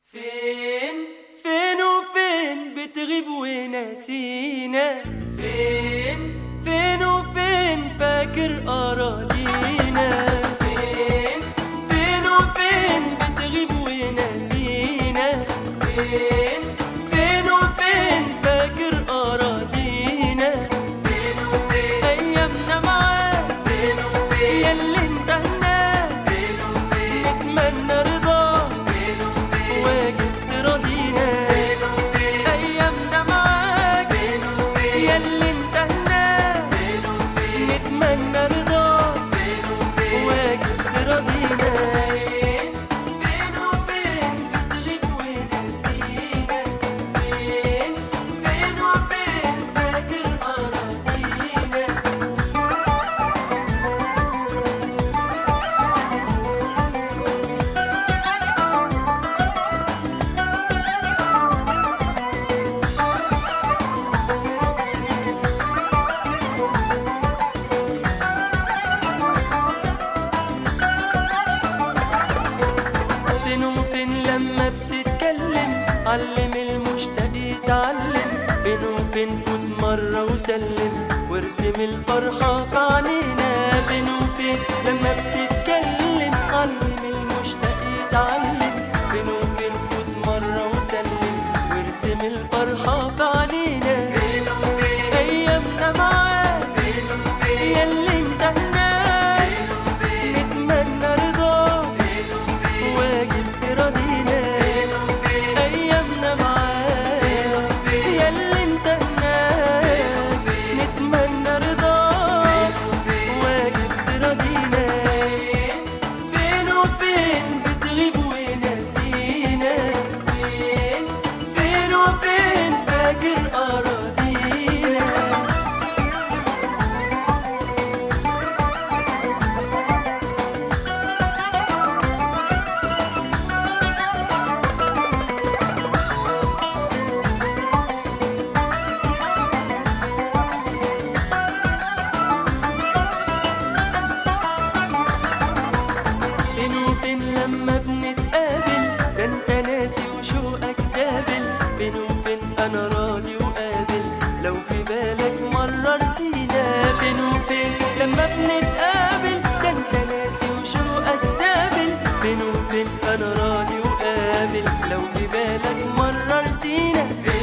فين فين وفين بتغيب وناسينا فين فين وفين فاكر أراضينا فين فين وفين بتغيب وناسينا فين فين وفين فاكر أراضينا فين وفين أيامنا معاك فين وفين ياللي انتهنا فين وفين نتمنى رضاك فين وفين واجب تراضينا فين وفين أيامنا معاك فين وفين ياللي انتهنا فين وفين نتمنى رضاك فين وفين واجب تراضينا فين وفين بتغيب وناسينا فين فين وفين فاكر أراضينا فين وفين لما بتتكلم علم المشتاق يتعلم فين وفين فوت مرة وسلم وارسم الفرحة في عينينا فين وفين لما بتتكلم علم المشتاق يتعلم فين وفين فوت مرة وسلم وارسم الفرحة في عينينا فين وفين أيامنا معاك فين وفين ياللي انتهنا نتمنى رضاك واجب تراضينا ايامنا معاك ياللي انتهنا نتمنى رضاك واجب تراضينا فين وفين بتغيب وناسينا فين فين وفين فاكر اراضينا فين وفين لما بنتقابل ده انت ناسي وشوقك قابل فين وفين انا راضي وقابل لو في بالك مرة رسينا فين وفين لما بنتقابل ده انت ناسي وشوقك قابل فين وفين انا راضي وقابل لو في بالك مرة رسينا فين